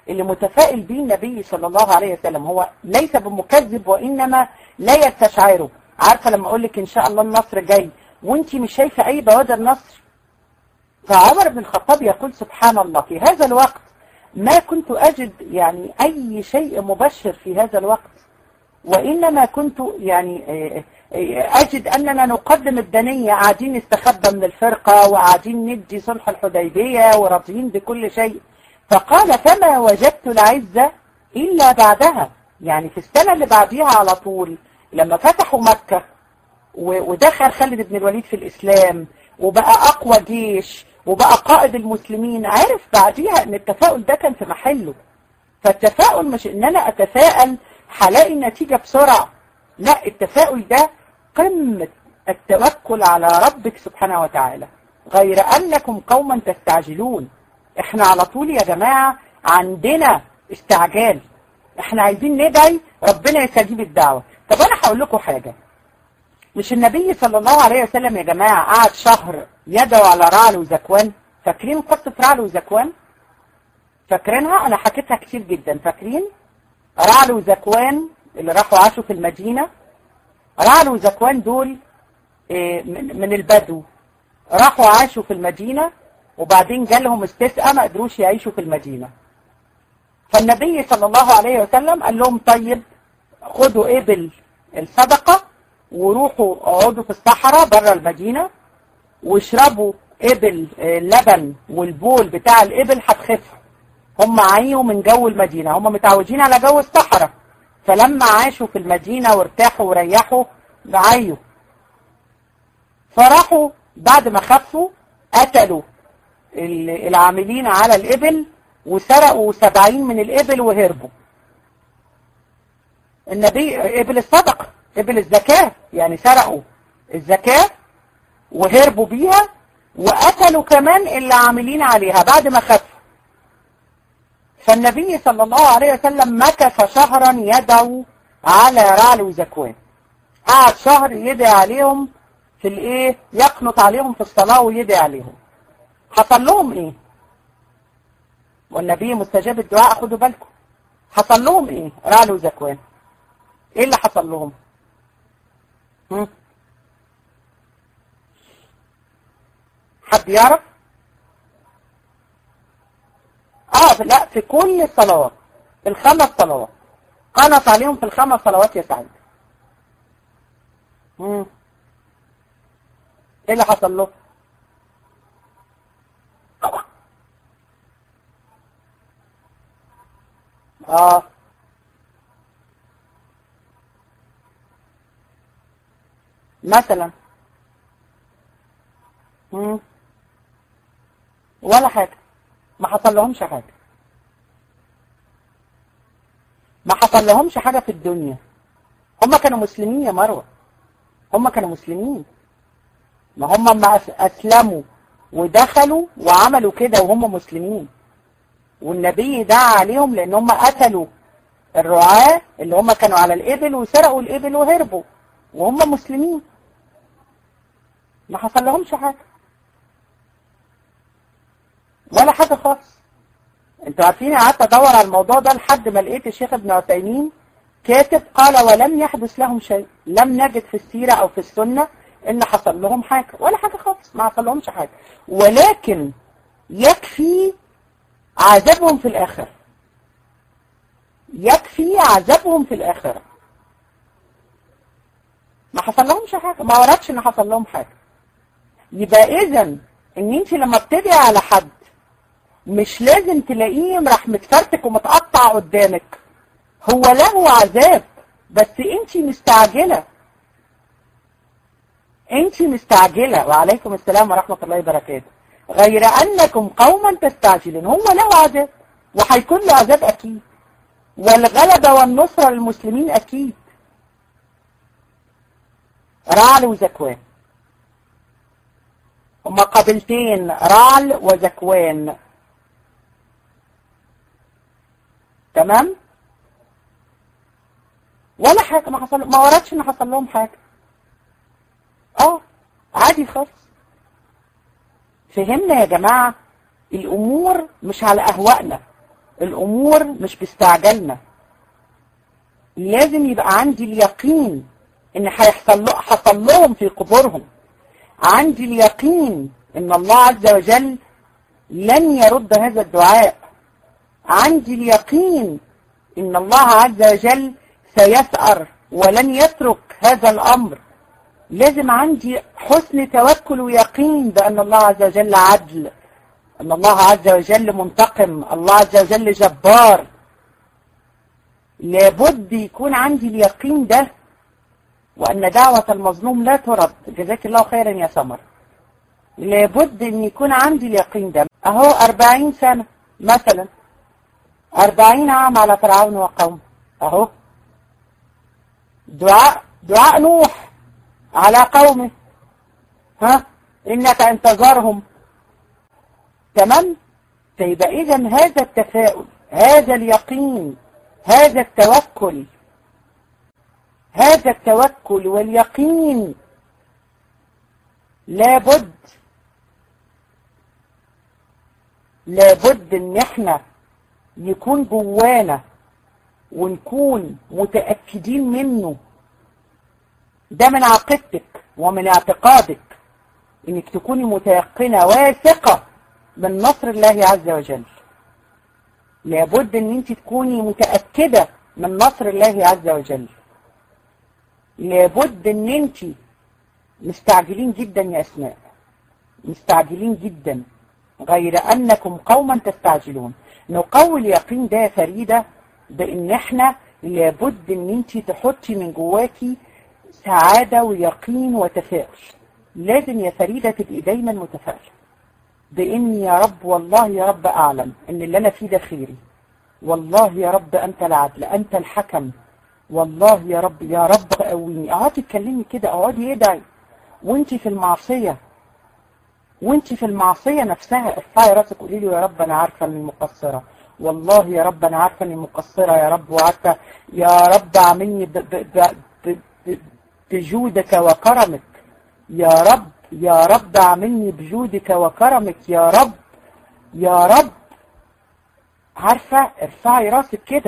اللي متفائل به النبي صلى الله عليه وسلم هو ليس بمكذب وإنما لا يستشعره عارفة لما أقول لك إن شاء الله النصر جاي وانت مش شايفة أي بوادر نصر فعمر بن الخطاب يقول سبحان الله في هذا الوقت ما كنت أجد يعني أي شيء مبشر في هذا الوقت وإنما كنت يعني أجد أننا نقدم الدنية قاعدين نستخبى من الفرقة وقاعدين ندي صلح الحديبية وراضيين بكل شيء فقال فما وجدت العزة إلا بعدها يعني في السنة اللي بعديها على طول لما فتحوا مكة ودخل خالد بن الوليد في الإسلام وبقى أقوى جيش وبقى قائد المسلمين عارف بعديها ان التفاؤل ده كان في محله فالتفاؤل مش ان انا اتفائل هلاقي النتيجة بسرعة لا التفاؤل ده قمة التوكل على ربك سبحانه وتعالى غير أنكم قوما تستعجلون احنا على طول يا جماعة عندنا استعجال احنا عايزين ندعي ربنا يستجيب الدعوة طب انا هقول لكم حاجة مش النبي صلى الله عليه وسلم يا جماعة قعد شهر يدعو على رعل وزكوان فاكرين قصة رعل وزكوان فاكرينها انا حكيتها كتير جدا فاكرين رعل وزكوان اللي راحوا عاشوا في المدينة رعل وزكوان دول من البدو راحوا عاشوا في المدينة وبعدين جالهم استسقى ما قدروش يعيشوا في المدينة فالنبي صلى الله عليه وسلم قال لهم طيب خدوا ابل الصدقة وروحوا اقعدوا في الصحراء بره المدينة واشربوا ابل اللبن والبول بتاع الابل هتخفوا هم عيوا من جو المدينة هم متعودين على جو الصحراء فلما عاشوا في المدينة وارتاحوا وريحوا عيوا فراحوا بعد ما خفوا قتلوا العاملين على الإبل وسرقوا سبعين من الإبل وهربوا النبي إبل الصدقة إبل الزكاة يعني سرقوا الزكاة وهربوا بيها وقتلوا كمان اللي عاملين عليها بعد ما خفوا فالنبي صلى الله عليه وسلم مكث شهرا يدعو على رعل وزكوان قعد شهر يدعي عليهم في الايه يقنط عليهم في الصلاة ويدعي عليهم حصل لهم ايه والنبي مستجاب الدعاء خدوا بالكم حصل لهم ايه رعل وزكوان ايه اللي حصل لهم هم؟ حد يعرف اه لا في كل الصلوات الخمس صلوات قنط عليهم في الخمس صلوات يا سعيد مم. ايه اللي حصل له اه مثلا مم. ولا حاجة ما حصل لهمش حاجة ما حصل لهمش حاجة في الدنيا هم كانوا مسلمين يا مروة هم كانوا مسلمين ما هم ما أسلموا ودخلوا وعملوا كده وهم مسلمين والنبي دعا عليهم لأن هم قتلوا الرعاة اللي هم كانوا على الإبل وسرقوا الإبل وهربوا وهم مسلمين ما حصل لهمش حاجة ولا حاجة خالص انتوا عارفين قعدت ادور على الموضوع ده لحد ما لقيت الشيخ ابن عثيمين كاتب قال ولم يحدث لهم شيء لم نجد في السيرة او في السنة ان حصل لهم حاجة ولا حاجة خالص ما حصل لهمش حاجة ولكن يكفي عذابهم في الاخرة يكفي عذابهم في الاخرة ما حصل لهمش حاجة ما وردش ان حصل لهم حاجة يبقى اذا ان انت لما بتدعي على حد مش لازم تلاقيه راح متفرتك ومتقطع قدامك هو له عذاب بس انت مستعجلة انت مستعجلة وعليكم السلام ورحمة الله وبركاته غير انكم قوما تستعجلون هو له عذاب وهيكون له عذاب اكيد والغلبة والنصرة للمسلمين اكيد رعل وزكوان هما قبيلتين رعل وزكوان تمام ولا حاجة ما حصل ما وردش ان حصل لهم حاجة اه عادي خالص فهمنا يا جماعة الامور مش على اهوائنا الأمور مش بيستعجلنا لازم يبقى عندي اليقين ان هيحصل له حصل لهم في قبورهم عندي اليقين ان الله عز وجل لن يرد هذا الدعاء عندي اليقين ان الله عز وجل سيسأر ولن يترك هذا الامر لازم عندي حسن توكل ويقين بان الله عز وجل عدل ان الله عز وجل منتقم الله عز وجل جبار لابد يكون عندي اليقين ده وأن دعوة المظلوم لا ترد جزاك الله خيرا يا سمر لابد أن يكون عندي اليقين ده أهو أربعين سنة مثلا أربعين عام على فرعون وقومه أهو دعاء دعاء نوح على قومه ها إنك انتظرهم تمام فيبقى إذا هذا التفاؤل هذا اليقين هذا التوكل هذا التوكل واليقين لابد لابد ان احنا يكون جوانا ونكون متأكدين منه ده من عقيدتك ومن اعتقادك انك تكوني متيقنة واثقة من نصر الله عز وجل لابد ان انت تكوني متأكدة من نصر الله عز وجل لابد ان انت مستعجلين جدا يا اسماء مستعجلين جدا غير انكم قوما تستعجلون نقوي اليقين ده يا فريدة بان احنا لابد ان انت تحطي من جواكي سعادة ويقين وتفاؤل لازم يا فريدة تبقي دايما متفائلة بإني يا رب والله يا رب أعلم إن اللي أنا فيه ده خيري والله يا رب أنت العدل أنت الحكم والله يا رب يا رب قويني اقعدي تكلمي كده اقعدي ادعي وانت في المعصية وانت في المعصية نفسها ارفعي راسك قولي له يا رب انا عارفة اني مقصرة والله يا رب انا عارفة اني مقصرة يا رب وعارفة يا رب اعملني ب ب ب ب بجودك وكرمك يا رب يا رب اعملني بجودك وكرمك يا رب يا رب عارفة ارفعي راسك كده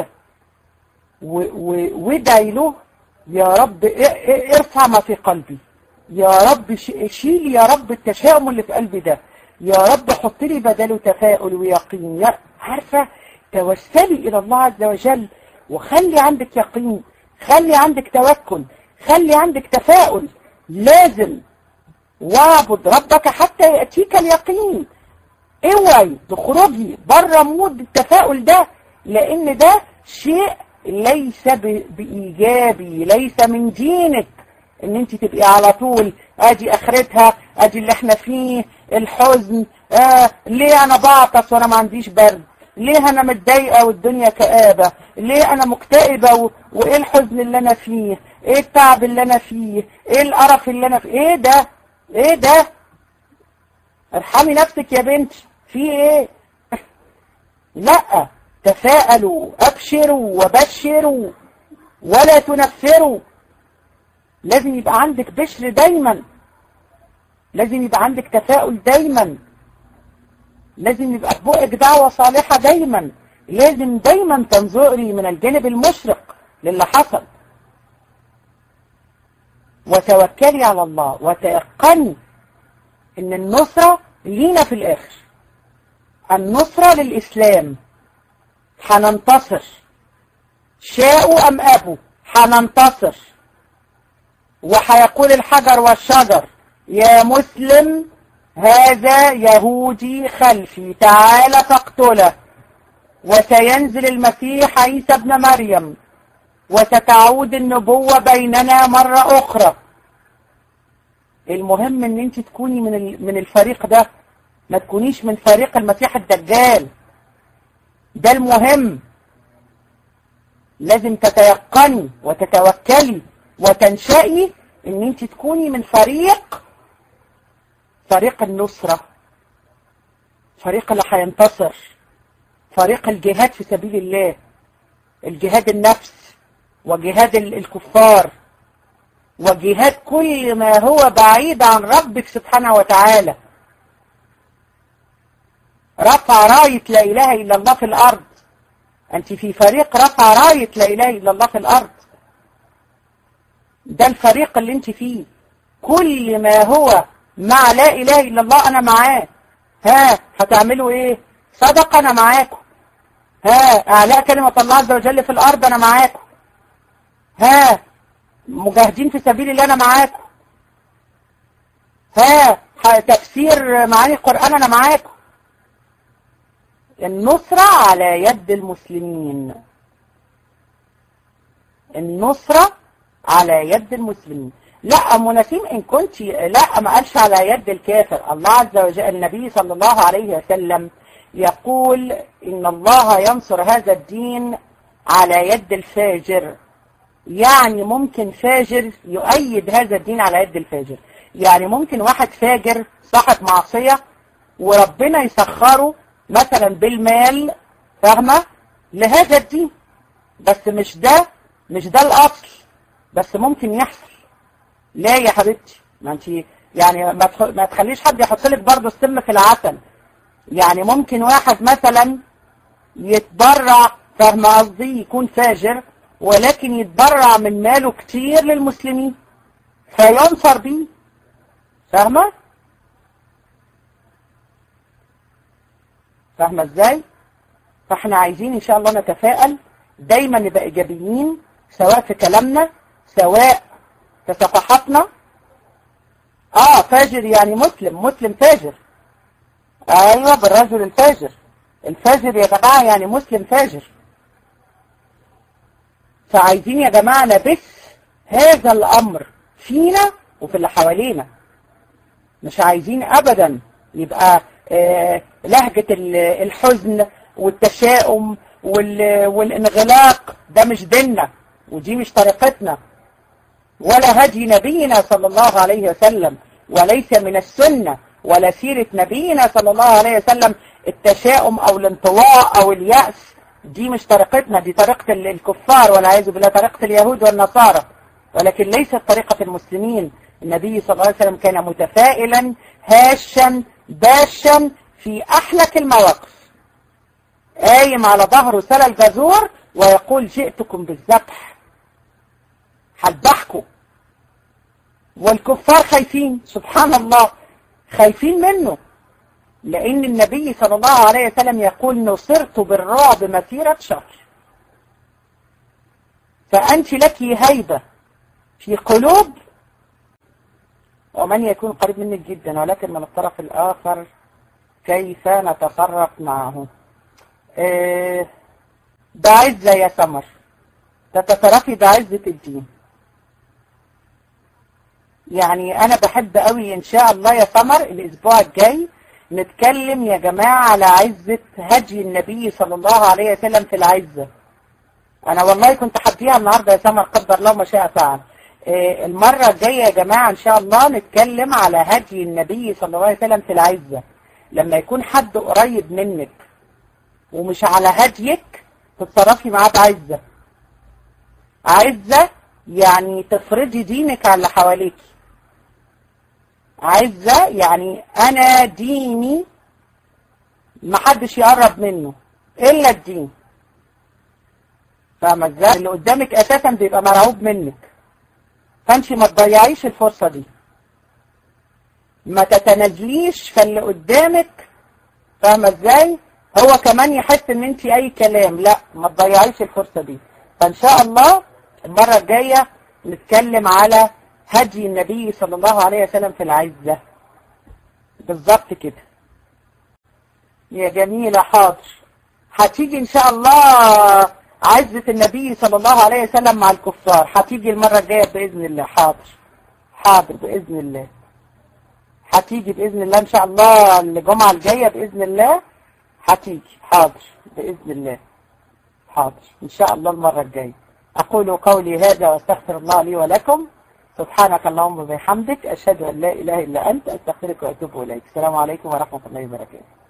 وادعي له يا رب ارفع ما في قلبي يا رب شيل يا رب التشاؤم اللي في قلبي ده يا رب حط لي بداله تفاؤل ويقين يا عارفة توسلي إلى الله عز وجل وخلي عندك يقين خلي عندك توكل خلي عندك تفاؤل لازم واعبد ربك حتى يأتيك اليقين اوعي تخرجي بره مود التفاؤل ده لان ده شيء ليس بإيجابي ليس من دينك ان انت تبقي على طول ادي اخرتها ادي اللي احنا فيه الحزن آه ليه انا بعطس وانا ما عنديش برد ليه انا متضايقه والدنيا كآبة ليه انا مكتئبة و... وايه الحزن اللي انا فيه ايه التعب اللي انا فيه ايه القرف اللي انا فيه ايه ده ايه ده ارحمي نفسك يا بنتي في ايه لا تفاءلوا ابشروا وبشروا ولا تنفروا لازم يبقى عندك بشر دايما لازم يبقى عندك تفاؤل دايما لازم يبقى في بقك دعوة صالحة دايما لازم دايما تنظري من الجانب المشرق للي حصل وتوكلي على الله وتيقني ان النصرة لينا في الاخر النصرة للاسلام هننتصر شاءوا ام ابوا هننتصر وهيقول الحجر والشجر يا مسلم هذا يهودي خلفي تعال فاقتله وسينزل المسيح عيسى ابن مريم وستعود النبوة بيننا مرة أخرى المهم ان انت تكوني من من الفريق ده ما تكونيش من فريق المسيح الدجال ده المهم لازم تتيقني وتتوكلي وتنشئي ان انت تكوني من فريق فريق النصرة فريق اللي هينتصر فريق الجهاد في سبيل الله الجهاد النفس وجهاد الكفار وجهاد كل ما هو بعيد عن ربك سبحانه وتعالى رفع راية لا إله إلا الله في الأرض أنت في فريق رفع راية لا إله إلا الله في الأرض ده الفريق اللي أنت فيه كل ما هو مع لا إله إلا الله أنا معاه ها هتعملوا إيه صدقة أنا معاكم ها أعلاء كلمة الله عز وجل في الأرض أنا معاكم ها مجاهدين في سبيل الله أنا معاكم ها تفسير معاني القرآن أنا معاكم النصرة على يد المسلمين النصرة على يد المسلمين لا مناسيم إن كنت لا ما قالش على يد الكافر الله عز وجل النبي صلى الله عليه وسلم يقول إن الله ينصر هذا الدين على يد الفاجر يعني ممكن فاجر يؤيد هذا الدين على يد الفاجر يعني ممكن واحد فاجر صاحب معصية وربنا يسخره مثلا بالمال فاهمة لهذا الدين بس مش ده مش ده الأصل بس ممكن يحصل لا يا حبيبتي ما انت يعني ما ما تخليش حد يحط لك برضه السم في العسل يعني ممكن واحد مثلا يتبرع فاهم قصدي يكون فاجر ولكن يتبرع من ماله كتير للمسلمين فينصر بيه فاهمه فاهمه ازاي فاحنا عايزين ان شاء الله نتفائل دايما نبقى ايجابيين سواء في كلامنا سواء في صفحاتنا اه فاجر يعني مسلم مسلم فاجر ايوه بالرجل الفاجر الفاجر يا جماعه يعني مسلم فاجر فعايزين يا جماعه نبث هذا الامر فينا وفي اللي حوالينا مش عايزين ابدا يبقى آه لهجة الحزن والتشاؤم والانغلاق ده مش ديننا ودي مش طريقتنا ولا هدي نبينا صلى الله عليه وسلم وليس من السنة ولا سيرة نبينا صلى الله عليه وسلم التشاؤم او الانطواء او اليأس دي مش طريقتنا دي طريقة الكفار والعياذ بالله طريقة اليهود والنصارى ولكن ليست طريقة المسلمين النبي صلى الله عليه وسلم كان متفائلا هاشا باشا في أحلك المواقف قايم على ظهره سل الجزور ويقول جئتكم بالذبح هذبحكم والكفار خايفين سبحان الله خايفين منه لأن النبي صلى الله عليه وسلم يقول نصرت بالرعب مسيرة شهر فأنت لك هيبة في قلوب ومن يكون قريب منك جدا ولكن من الطرف الآخر كيف نتصرف معه إيه بعزة يا سمر تتصرفي بعزة الدين يعني أنا بحب قوي إن شاء الله يا سمر الأسبوع الجاي نتكلم يا جماعة على عزة هدي النبي صلى الله عليه وسلم في العزة أنا والله كنت حبيها النهاردة يا سمر قدر الله ما شاء فعل المرة الجاية يا جماعة إن شاء الله نتكلم على هدي النبي صلى الله عليه وسلم في العزة لما يكون حد قريب منك ومش على هديك تتصرفي معاه بعزة عزة يعني تفرضي دينك على اللي حواليك عزة يعني أنا ديني محدش يقرب منه إلا الدين فاهمة ازاي؟ اللي قدامك أساسا بيبقى مرعوب منك فانت ما تضيعيش الفرصة دي ما تتنازليش فاللي قدامك فاهمة ازاي هو كمان يحس ان انت اي كلام لا ما تضيعيش الفرصة دي فان شاء الله المرة الجاية نتكلم على هدي النبي صلى الله عليه وسلم في العزة بالظبط كده يا جميلة حاضر هتيجي ان شاء الله عزة النبي صلى الله عليه وسلم مع الكفار هتيجي المرة الجاية بإذن الله حاضر حاضر بإذن الله هتيجي بإذن الله إن شاء الله الجمعة الجاية بإذن الله هتيجي حاضر بإذن الله حاضر إن شاء الله المرة الجاية أقول قولي هذا وأستغفر الله لي ولكم سبحانك اللهم وبحمدك أشهد أن لا إله إلا أنت أستغفرك وأتوب إليك السلام عليكم ورحمة الله وبركاته